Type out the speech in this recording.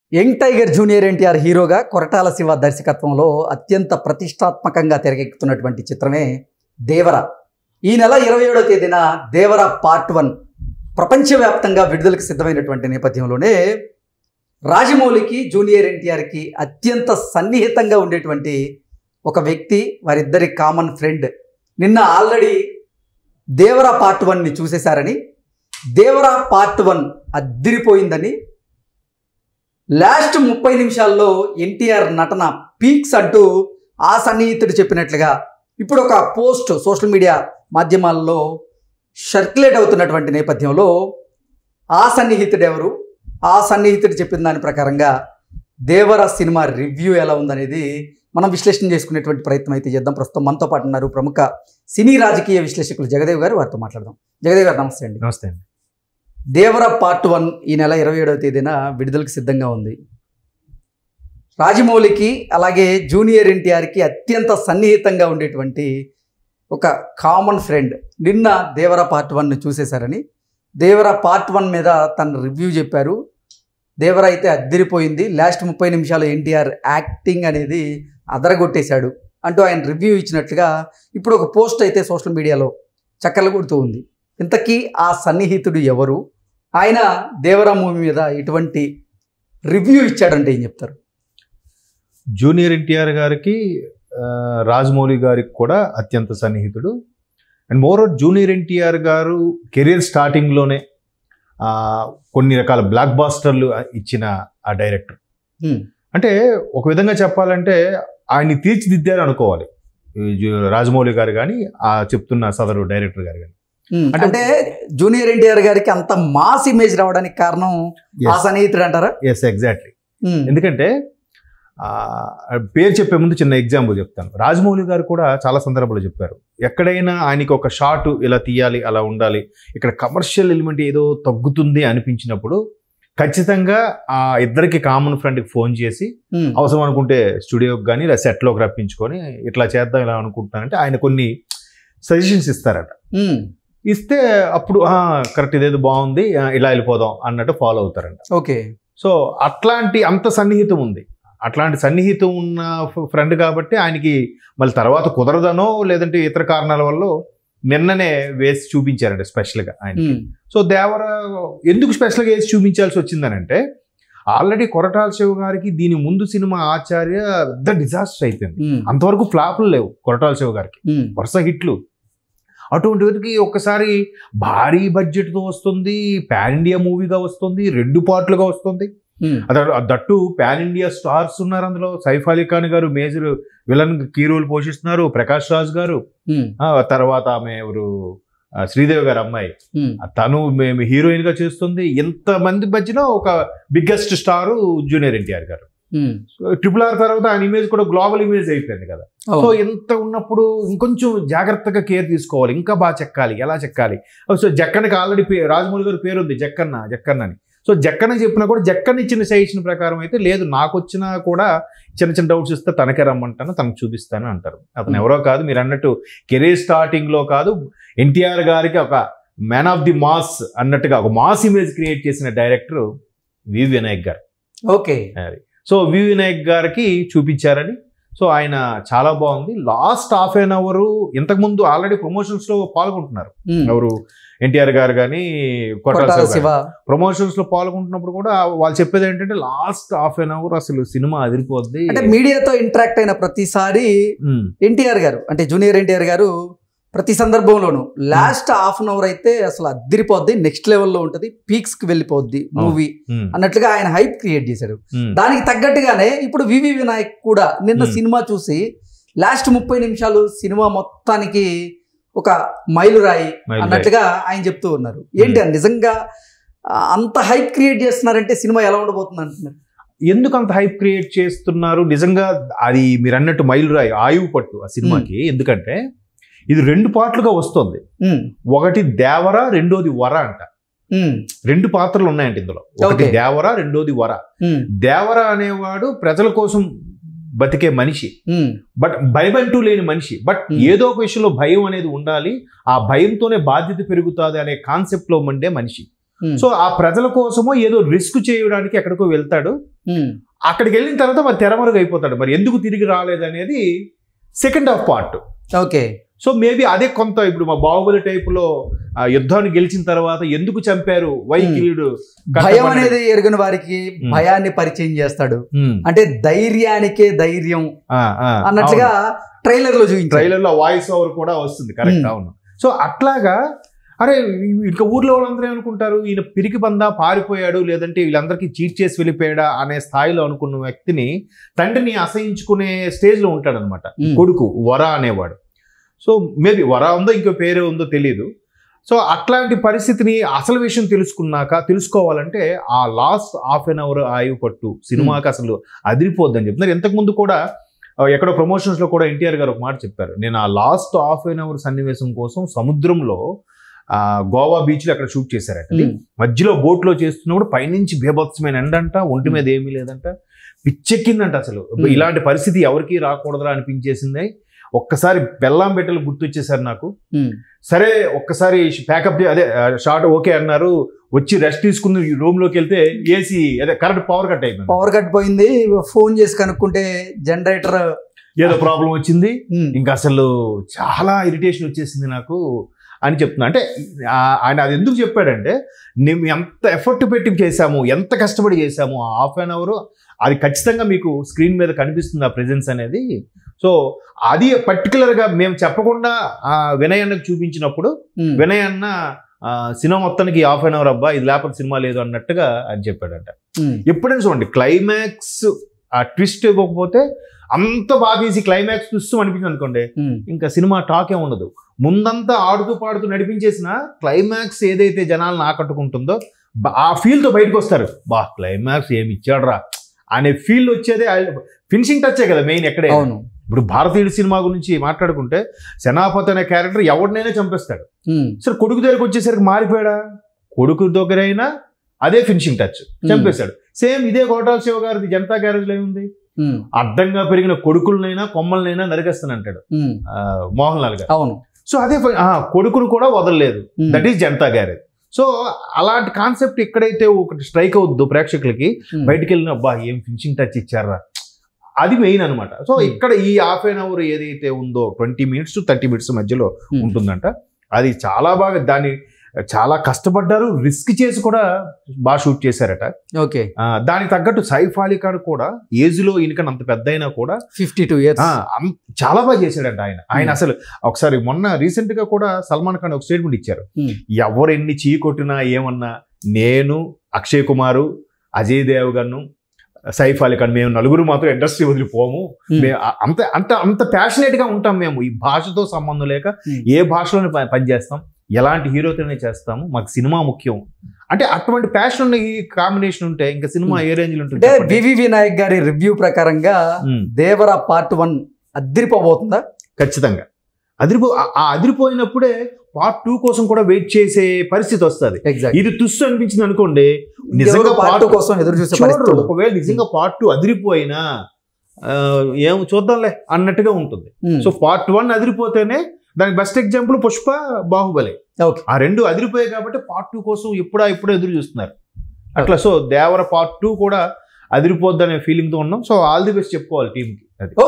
Young tiger junior NTR హీరోగా కొరటాల శివ దర్శకత్వంలో అత్యంత ప్రతిష్టాత్మకంగా తెరకెక్కుతున్నటువంటి చిత్రమే దేవర ఈ నెల ఇరవై ఏడవ తేదీన దేవర పార్ట్ వన్ ప్రపంచవ్యాప్తంగా విడుదలకు సిద్ధమైనటువంటి నేపథ్యంలోనే రాజమౌళికి జూనియర్ ఎన్టీఆర్కి అత్యంత సన్నిహితంగా ఉండేటువంటి ఒక వ్యక్తి వారిద్దరి కామన్ ఫ్రెండ్ నిన్న ఆల్రెడీ దేవరా పార్ట్ వన్ని చూసేశారని దేవరా పార్ట్ వన్ అద్దిరిపోయిందని లాస్ట్ ముప్పై నిమిషాల్లో ఎన్టీఆర్ నటన పీక్స్ అంటూ ఆ సన్నిహితుడు చెప్పినట్లుగా ఇప్పుడు ఒక పోస్ట్ సోషల్ మీడియా మాధ్యమాల్లో సర్క్యులేట్ అవుతున్నటువంటి నేపథ్యంలో ఆ సన్నిహితుడు ఎవరు ఆ సన్నిహితుడు చెప్పిన దాని ప్రకారంగా దేవర సినిమా రివ్యూ ఎలా ఉందనేది మనం విశ్లేషణ చేసుకునేటువంటి ప్రయత్నం అయితే చేద్దాం ప్రస్తుతం మనతో పాటు ఉన్నారు ప్రముఖ సినీ రాజకీయ విశ్లేషకులు జగదేవ్ గారు వారితో మాట్లాడదాం జగదేవ్ గారు నమస్తే అండి నమస్తే అండి దేవర పార్ట్ వన్ ఈ నెల ఇరవై ఏడవ తేదీన విడుదలకు సిద్ధంగా ఉంది రాజమౌళికి అలాగే జూనియర్ ఎన్టీఆర్కి అత్యంత సన్నిహితంగా ఉండేటువంటి ఒక కామన్ ఫ్రెండ్ నిన్న దేవర పార్ట్ వన్ చూసేశారని దేవర పార్ట్ వన్ మీద తన రివ్యూ చెప్పారు దేవర అయితే అద్దరిపోయింది లాస్ట్ ముప్పై నిమిషాలు ఎన్టీఆర్ యాక్టింగ్ అనేది అదరగొట్టేశాడు అంటూ ఆయన రివ్యూ ఇచ్చినట్లుగా ఇప్పుడు ఒక పోస్ట్ అయితే సోషల్ మీడియాలో చక్కర్లు కొడుతూ ఉంది ఇంతకీ ఆ సన్నిహితుడు ఎవరు ఆయన దేవరా మూవీ మీద ఎటువంటి రివ్యూ ఇచ్చాడంటే ఏం చెప్తారు జూనియర్ ఎన్టీఆర్ గారికి ఆ, రాజమౌళి గారికి కూడా అత్యంత సన్నిహితుడు అండ్ మోర్ జూనియర్ ఎన్టీఆర్ గారు కెరీర్ స్టార్టింగ్లోనే ఆ, కొన్ని రకాల బ్లాక్ బాస్టర్లు ఇచ్చిన ఆ డైరెక్టర్ Hmm. అంటే ఒక విధంగా చెప్పాలంటే ఆయన్ని తీర్చిదిద్దారు అనుకోవాలి ఈ జూ- రాజమౌళి గారు కానీ ఆ చెప్తున్న సదరు డైరెక్టర్ గారు కానీ ఉమ్, అంటే- అంటే జూనియర్ ఎన్టీఆర్ గారికి అంత మాస్ ఇమేజ్ రావడానికి కారణం ఆ సన్నిహితుడు అంటారా ఎస్ ఎగ్జాక్ట్లీ ఉమ్, ఎందుకంటే ఆ, పేరు చెప్పే ముందు చిన్న ఎగ్జాంపుల్ చెప్తాను రాజమౌళి గారు కూడా చాలా సందర్భాలు చెప్పారు ఎక్కడైనా ఆయనకి ఒక షాట్ ఇలా తీయాలి అలా ఉండాలి ఇక్కడ కమర్షియల్ ఎలిమెంట్ ఏదో తగ్గుతుంది అనిపించినప్పుడు ఖచ్చితంగా ఆ ఇద్దరికి కామన్ ఫ్రెండ్కి ఫోన్ చేసి ఉమ్, అవసరం అనుకుంటే స్టూడియోకి కానీ ఇలా సెట్లోకి రప్పించుకొని ఇట్లా చేద్దాం ఇలా అనుకుంటున్నానంటే ఆయన కొన్ని సజెషన్స్ ఇస్తారట ఉమ్, ఇస్తే అప్పుడు కరెక్ట్ ఇదేదో బాగుంది ఆ, ఇలా వెళ్ళిపోదాం అన్నట్టు ఫాలో అవుతారంట ఓకే సో అట్లాంటి అంత సన్నిహితం ఉంది అట్లాంటి సన్నిహితం ఉన్న ఫ్రెండ్ కాబట్టి ఆయనకి మళ్ళీ తర్వాత కుదరదనో లేదంటే ఇతర కారణాల వల్ల నిన్ననే వేసి చూపించారంట స్పెషల్గా ఆయన ఉమ్, సో దేవర ఎందుకు స్పెషల్గా వేసి చూపించాల్సి వచ్చిందనంటే ఆల్రెడీ కొరటాల శివ గారికి దీని ముందు సినిమా ఆచార్య పెద్ద డిజాస్టర్ అయిపోయింది ఉమ్, అంతవరకు ఫ్లాపులు లేవు కొరటాల శివ గారికి ఉమ్, వరుస హిట్లు అటువంటి వాటికి ఒక్కసారి భారీ బడ్జెట్తో వస్తుంది పాన్ ఇండియా మూవీగా వస్తుంది రెండు పార్ట్లుగా వస్తుంది ఉమ్, అద దట్టు పాన్ ఇండియా స్టార్స్ ఉన్నారు అందులో సైఫ్ అలీ ఖాన్ గారు మేజర్ విలన్ కీ రోల్ పోషిస్తున్నారు ప్రకాష్ రాజ్ గారు ఉమ్, ఆ తర్వాత ఆమె ఎవరు ఆ, శ్రీదేవి గారు అమ్మాయి ఉమ్, ఆ తను మేము హీరోయిన్ గా చేస్తుంది ఎంతమంది మధ్యన ఒక బిగ్గెస్ట్ స్టార్ జూనియర్ ఎన్టీఆర్ గారు ఉమ్, ట్రిపుల్ ఆర్ తర్వాత ఆయన ఇమేజ్ కూడా గ్లోబల్ ఇమేజ్ అయిపోయింది కదా అవును. సో ఎంత ఉన్నప్పుడు ఇంకొంచెం జాగ్రత్తగా కేర్ తీసుకోవాలి ఇంకా బాగా చెక్కాలి ఎలా చెక్కాలి సో జక్కన్నకి ఆల్రెడీ పే రాజమౌళి గారి పేరు ఉంది జక్కన్న జక్కన్న అని సో జక్కన్న చెప్పినా కూడా జక్కన్న ఇచ్చిన సజెషన్ ప్రకారం అయితే లేదు నాకు వచ్చినా కూడా చిన్న చిన్న డౌట్స్ ఇస్తే తనకే రమ్మంటాను తనకు చూపిస్తాను అంటారు అతను ఎవరో కాదు మీరు అన్నట్టు కెరీర్ స్టార్టింగ్ లో కాదు ఎన్టీఆర్ గారికి ఒక మ్యాన్ ఆఫ్ ది మాస్ అన్నట్టుగా ఒక మాస్ ఇమేజ్ క్రియేట్ చేసిన director V Vinayak garu okay so we Vinayak గారికి చూపించారని సో ఆయన చాలా బాగుంది లాస్ట్ హాఫ్ అన్ అవర్ ఇంతకుముందు ఆల్రెడీ ప్రమోషన్స్ లో పాల్గొంటున్నారు ఉమ్, ఎవరు ఎన్టీఆర్ గారు కానీ కొట్టాల శివ ప్రమోషన్స్ లో పాల్గొంటున్నప్పుడు కూడా వాళ్ళు చెప్పేది ఏంటంటే లాస్ట్ హాఫ్ అన్ అవర్ అసలు సినిమా అదిరిపోద్ది అంటే మీడియాతో ఇంటరాక్ట్ అయిన ప్రతిసారి ఉమ్, ఎన్టీఆర్ గారు అంటే జూనియర్ ఎన్టీఆర్ గారు ప్రతి సందర్భంలోనూ లాస్ట్ హాఫ్ అన్ అవర్ అయితే అసలు అద్దరిపోద్ది నెక్స్ట్ లెవెల్లో ఉంటుంది పీక్స్ కి వెళ్ళిపోద్ది మూవీ ఉమ్, అన్నట్లుగా ఆయన హైప్ క్రియేట్ చేశాడు ఉమ్, దానికి తగ్గట్టుగానే ఇప్పుడు వివి వినాయక్ కూడా నిన్న Hmm. సినిమా చూసి లాస్ట్ ముప్పై నిమిషాలు సినిమా మొత్తానికి ఒక మైలురాయి మైలురాయి. అన్నట్టుగా ఆయన చెప్తూ ఉన్నారు ఏంటి అది నిజంగా ఆ, అంత హైప్ క్రియేట్ చేస్తున్నారంటే సినిమా ఎలా ఉండబోతుంది అంటున్నారు ఎందుకు అంత హైప్ క్రియేట్ చేస్తున్నారు నిజంగా అది మీరు అన్నట్టు మైలురాయి ఆయువు పట్టు ఆ సినిమాకి ఎందుకంటే ఇది రెండు పాటలుగా వస్తుంది ఉమ్, ఒకటి దేవర రెండోది వర అంట ఉమ్, రెండు పాత్రలు ఉన్నాయంట ఇందులో ఒకటి Okay. దేవర రెండోది వర ఉమ్, దేవర అనేవాడు ప్రజల కోసం బతికే మనిషి ఉమ్, బట్ భయం అంటూ లేని మనిషి బట్ Hmm. ఏదో ఒక విషయంలో భయం అనేది ఉండాలి ఆ భయంతోనే బాధ్యత పెరుగుతుంది అనే కాన్సెప్ట్ లో ఉండే మనిషి ఉమ్, సో ఆ ప్రజల కోసమో ఏదో రిస్క్ చేయడానికి ఎక్కడికో వెళ్తాడు ఉమ్, అక్కడికి వెళ్ళిన తర్వాత మరి తెరమరుగు అయిపోతాడు మరి ఎందుకు తిరిగి రాలేదనేది second half part okay so maybe అదే కొంత ఇప్పుడు మా బాహుబలి టైపులో ఆ యుద్ధాన్ని గెలిచిన తర్వాత ఎందుకు చంపారు వైకిలుడు భయం అనేది ఎరుగని వారికి ఉమ్. భయాన్ని పరిచయం చేస్తాడు అంటే ధైర్యానికే ధైర్యం అన్నట్లుగా ట్రైలర్ లో చూపించారు ట్రైలర్ లో వాయిస్ ఓవర్ కూడా వస్తుంది కరెక్ట్ Hmm. అవును సో అట్లాగా అరే ఇంకా ఊర్లో వాళ్ళందరూ ఏమనుకుంటారు ఈయన పిరికి బందా పారిపోయాడు లేదంటే వీళ్ళందరికీ చీట్ చేసి వెళ్ళిపోయాడా అనే స్థాయిలో అనుకున్న వ్యక్తిని తండ్రిని అసహించుకునే స్టేజ్ లో ఉంటాడనమాట ఉమ్, కొడుకు వర అనేవాడు సో మేబీ వర ఉందో ఇంకో పేరే ఉందో తెలియదు సో అట్లాంటి పరిస్థితిని అసలు విషయం తెలుసుకున్నాక తెలుసుకోవాలంటే ఆ లాస్ట్ హాఫ్ అన్ అవర్ ఆయువు పట్టు సినిమాకి అసలు అదిరిపోద్దని చెప్తున్నారు ఇంతకుముందు కూడా ఆ, ఎక్కడో ప్రమోషన్స్ లో కూడా ఎన్టీఆర్ గారు ఒక మాట చెప్పారు నేను ఆ లాస్ట్ హాఫ్ అన్ అవర్ సన్నివేశం కోసం సముద్రంలో ఆ, గోవా బీచ్ లో అక్కడ షూట్ చేశారట ఉమ్, మధ్యలో బోట్లో చేస్తున్నప్పుడు పైనుంచి బీభత్సమైన ఎండంట ఒంటి మీద ఏమీ లేదంట పిచ్చెక్కిందంట అసలు Hmm. ఇలాంటి పరిస్థితి ఎవరికి రాకూడదురా అనిపించేసింది ఒక్కసారి బెల్లం బెట్టలు గుర్తొచ్చేసారు నాకు ఉమ్, సరే ఒక్కసారి ప్యాకప్ అదే షార్ట్ ఓకే అన్నారు వచ్చి రెస్ట్ తీసుకుని రూమ్ లోకి వెళ్తే ఏసీ అదే కరెంట్ పవర్ కట్ అయిపోయింది పవర్ కట్ పోయింది ఫోన్ చేసి కనుక్కుంటే జనరేటర్ ఏదో ప్రాబ్లం వచ్చింది ఉమ్, ఇంకా అసలు చాలా ఇరిటేషన్ వచ్చేసింది నాకు అని చెప్తున్నా అంటే ఆ- ఆయన అది ఎందుకు చెప్పాడంటే మేము ఎంత ఎఫర్ట్ పెట్టి చేశాము ఎంత కష్టపడి చేశాము ఆ హాఫ్ అన్ అవర్ అది ఖచ్చితంగా మీకు స్క్రీన్ మీద కనిపిస్తుంది ఆ ప్రెజెన్స్ అనేది సో అది పర్టికులర్గా మేము చెప్పకుండా ఆ వినయ్ అన్నకు చూపించినప్పుడు ఉమ్, వినయ్ అన్న ఆ, సినిమా మొత్తానికి హాఫ్ అన్ అవర్ అబ్బా ఇది లేకపోతే సినిమా లేదు అన్నట్టుగా అని చెప్పాడంట ఉమ్, ఎప్పుడైనా చూడండి క్లైమాక్స్ ఆ ట్విస్ట్ ఇవ్వకపోతే అంత బాగా తీసి క్లైమాక్స్ చూస్తూ అనిపించింది అనుకోండి ఉమ్, ఇంకా సినిమా టాకే ఉండదు ముందంతా ఆడుతూ పాడుతూ నడిపించేసిన క్లైమాక్స్ ఏదైతే జనాలను ఆకట్టుకుంటుందో బా- ఆ ఫీల్ తో బయటకు వస్తారు బా క్లైమాక్స్ ఏమి ఇచ్చాడురా అనే ఫీల్ వచ్చేదే ఫినిషింగ్ టచ్చే కదా మెయిన్ ఎక్కడే అవును ఇప్పుడు భారతీయుడు సినిమా గురించి మాట్లాడుకుంటే సెనాపతి అనే క్యారెక్టర్ ఎవరినైనా చంపేస్తాడు ఉమ్, సరే కొడుకు దగ్గరకు వచ్చేసరికి మారిపోయాడా కొడుకు దగ్గర అయినా అదే ఫినిషింగ్ టచ్ చంపేశాడు సేమ్ ఇదే కోటాల శివ గారిది జనతా గ్యారేజ్ లో ఉంది ఉమ్, అడ్డంగా పెరిగిన కొడుకులనైనా కొమ్మలనైనా నరికేస్తానంటాడు ఉమ్, ఆ, మోహన్ లాల్ గారు అవును సో అదే ఫై- ఆ, కొడుకును కూడా వదలలేదు um, that is Janatha Garage so అలాంటి కాన్సెప్ట్ ఎక్కడైతే ఒకటి స్ట్రైక్ అవుద్దో ప్రేక్షకులకి ఉమ్, బయటికి వెళ్ళిన అబ్బా ఏం ఫినిషింగ్ టచ్ ఇచ్చారా అది మెయిన్ అనమాట సో Hmm. ఇక్కడ ఈ హాఫ్ అన్ అవర్ ఏదైతే ఉందో twenty minutes to thirty minutes మధ్యలో Hmm. ఉంటుందంట అది చాలా బాగా దాన్ని చాలా కష్టపడ్డారు రిస్క్ చేసి కూడా బాగా షూట్ చేశారట ఓకే ఆ, దానికి తగ్గట్టు సైఫ్ అలీ ఖాన్ కూడా ఏజ్ లో ఈయనకన్నా అంత పెద్ద అయినా కూడా ఫిఫ్టీ టూ ఇయర్స్ ఆ, అం- చాలా బాగా చేశాడంట ఆయన ఆయన Hmm. అసలు ఒకసారి మొన్న రీసెంట్ గా కూడా సల్మాన్ ఖాన్ ఒక స్టేట్మెంట్ ఇచ్చారు Hmm. ఎవరు ఎన్ని చీ కొట్టినా ఏమన్నా నేను అక్షయ్ కుమారు అజయ్ దేవ్ గన్ను సైఫ్ అలీ ఖాన్ మేము నలుగురు మాత్రం ఇండస్ట్రీ వదిలిపోము మేము అ- అంత అంత అంత ప్యాషనేట్ గా ఉంటాం మేము ఈ భాషతో సంబంధం లేక Hmm. ఏ భాషలోనే ప- పనిచేస్తాం ఎలాంటి హీరోతోనే చేస్తాము మాకు సినిమా ముఖ్యం అంటే అటువంటి ప్యాషన్ ఉన్న ఈ కాంబినేషన్ ఉంటే ఇంకా సినిమా ఏ రేంజ్ లో ఉంటుంది అంటే చెప్పండి? వివి వినాయక్ గారి రివ్యూ ప్రకారంగా Hmm. దేవర పార్ట్ వన్ అద్దరిపోబోతుందా ఖచ్చితంగా అదిరిపో ఆ- ఆ అదిరిపోయినప్పుడే పార్ట్ టూ కోసం కూడా వెయిట్ చేసే పరిస్థితి వస్తుంది ఎగ్జాక్ట్ ఇది తుస్సు అనిపించింది అనుకోండి నిజంగా పార్ట్ part- కోసం ఎదురు చూసే చూడరు. పరిస్థితులు ఒకవేళ నిజంగా పార్ట్ టూ అదిరిపోయినా ఆ, ఏం చూద్దాంలే అన్నట్టుగా ఉంటుంది Hmm. సో పార్ట్ వన్ అదిరిపోతేనే దానికి best example Pushpa Baahubali Okay. ఆ రెండు అదిరిపోయాయి కాబట్టి పార్ట్ టూ కోసం ఎప్పుడా ఎప్పుడో ఎదురు చూస్తున్నారు అట్లా సో దేవర పార్ట్ టూ కూడా అదిరిపోద్దనే ఫీలింగ్ తో ఉన్నాం సో ఆల్ ది బెస్ట్ చెప్పుకోవాలి టీంకి అది